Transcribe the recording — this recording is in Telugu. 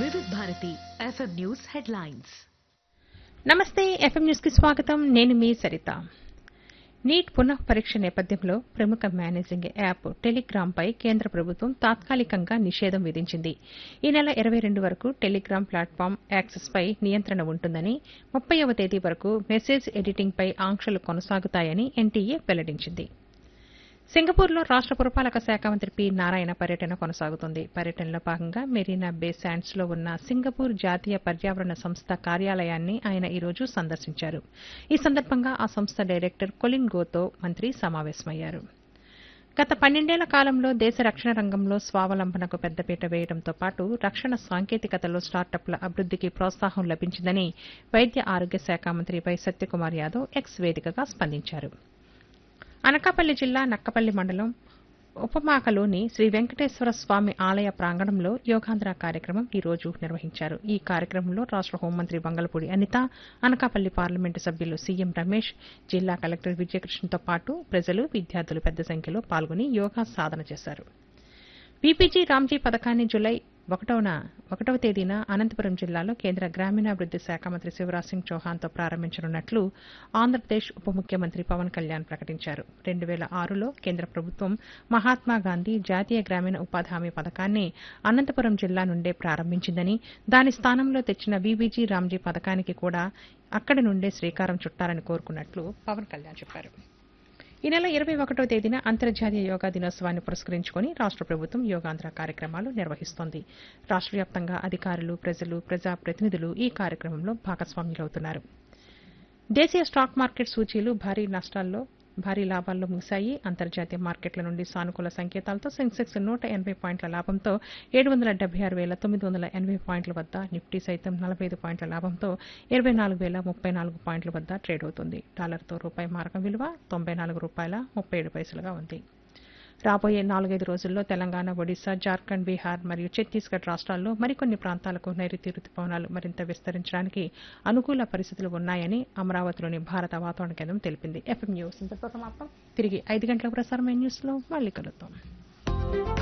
వివిధ భారతి ఎఫ్ఎం న్యూస్ హెడ్లైన్స్ నమస్తే ఎఫ్ఎం న్యూస్ కి స్వాగతం నేను మీ సరిత నీట్ పునః పరీక్ష నేపథ్యంలో ప్రముఖ మేనేజింగ్ యాప్ టెలిగ్రామ్ పై కేంద్ర ప్రభుత్వం తాత్కాలికంగా నిషేధం విధించింది ఈ నెల ఇరవై రెండు వరకు టెలిగ్రామ్ ప్లాట్ఫామ్ యాక్సెస్ పై నియంత్రణ ఉంటుందని ముప్పైవ తేదీ వరకు మెసేజ్ ఎడిటింగ్ పై ఆంక్షలు కొనసాగుతాయని ఎన్టీఏ వెల్లడించింది సింగపూర్లో రాష్ట పురపాలక శాఖ మంత్రి పి నారాయణ పర్యటన కొనసాగుతుంది పర్యటనలో భాగంగా మెరీనా బే శాండ్స్ లో ఉన్న సింగపూర్ జాతీయ పర్యావరణ సంస్థ కార్యాలయాన్ని ఆయన ఈ రోజు సందర్శించారు ఈ సందర్భంగా ఆ సంస్థ డైరెక్టర్ కొలిన్ గోతో మంత్రి సమావేశమయ్యారు గత పన్నెండేళ్ల కాలంలో దేశ రక్షణ రంగంలో స్వావలంబనకు పెద్దపీట వేయడంతో పాటు రక్షణ సాంకేతికతలో స్టార్టప్ల అభివృద్దికి ప్రోత్సాహం లభించిందని వైద్య ఆరోగ్య శాఖ మంత్రి వై సత్యకుమార్ యాదవ్ ఎక్స్ వేదికగా స్పందించారు అనకాపల్లి జిల్లా నక్కపల్లి మండలం ఉపమాకలోని శ్రీ వెంకటేశ్వర స్వామి ఆలయ ప్రాంగణంలో యోగాంధ్ర కార్యక్రమం ఈ రోజు నిర్వహించారు ఈ కార్యక్రమంలో రాష్ట హోంమంత్రి వంగలపూడి అనిత అనకాపల్లి పార్లమెంటు సభ్యులు సీఎం రమేష్ జిల్లా కలెక్టర్ విజయకృష్ణతో పాటు ప్రజలు విద్యార్థులు పెద్ద సంఖ్యలో పాల్గొని యోగా సాధన చేశారు బీపీజీ రామ్జీ పథకాన్ని జులై ఒకటవన ఒకటవ తేదీన అనంతపురం జిల్లాలో కేంద్ర గ్రామీణాభివృద్ది శాఖ మంత్రి శివరాజ్ సింగ్ చౌహాన్తో ప్రారంభించనున్నట్లు ఆంధ్రప్రదేశ్ ఉప ముఖ్యమంత్రి పవన్ కళ్యాణ్ ప్రకటించారు రెండు వేల ఆరులో కేంద్ర ప్రభుత్వం మహాత్మా గాంధీ జాతీయ గ్రామీణ ఉపాధి హామీ పథకాన్ని అనంతపురం జిల్లా నుండే ప్రారంభించిందని దాని స్థానంలో తెచ్చిన బీబీజీ రామ్జీ పథకానికి కూడా అక్కడి నుండే శ్రీకారం చుట్టాలని కోరుకున్నట్లు పవన్ కళ్యాణ్ చెప్పారు ఈ నెల ఇరవై ఒకటో తేదీన అంతర్జాతీయ యోగా దినోత్సవాన్ని పురస్కరించుకుని రాష్ట ప్రభుత్వం యోగాంధ్ర కార్యక్రమాలు నిర్వహిస్తోంది రాష్ట వ్యాప్తంగా అధికారులు ప్రజలు ప్రజా ప్రతినిధులు ఈ కార్యక్రమంలో భాగస్వాములవుతున్నారు దేశీయ స్టాక్ మార్కెట్ సూచీలు భారీ నష్టాల్లో భారీ లాభాల్లో ముగిశాయి అంతర్జాతీయ మార్కెట్ల నుండి సానుకూల సంకేతాలతో సెన్సెక్స్ నూట ఎనభై పాయింట్ల లాభంతో ఏడు వందల డెబ్బై ఆరు వేల తొమ్మిది వందల ఎనభై పాయింట్ల వద్ద నిఫ్టీ సైతం నలభై ఐదు పాయింట్ల లాభంతో ఇరవై నాలుగు వేల ముప్పై నాలుగు పాయింట్ల వద్ద ట్రేడ్ అవుతుంది డాలర్తో రూపాయి మారకం విలువ తొంభై నాలుగు రూపాయల ముప్పై ఏడు పైసలుగా ఉంది రాబోయే నాలుగైదు రోజుల్లో తెలంగాణ ఒడిశా జార్ఖండ్ బీహార్ మరియు ఛత్తీస్గఢ్ రాష్ట్రాల్లో మరికొన్ని ప్రాంతాలకు నైరుతి రుతుపవనాలు మరింత విస్తరించడానికి అనుకూల పరిస్థితులు ఉన్నాయని అమరావతిలోని భారత వాతావరణ కేంద్రం తెలిపింది ఎఫ్ఎం న్యూస్ ఇంతతో సమాప్తం తిరిగి ఐదు గంటల ప్రసారమైన న్యూస్లో మళ్ళీ కలుద్దాం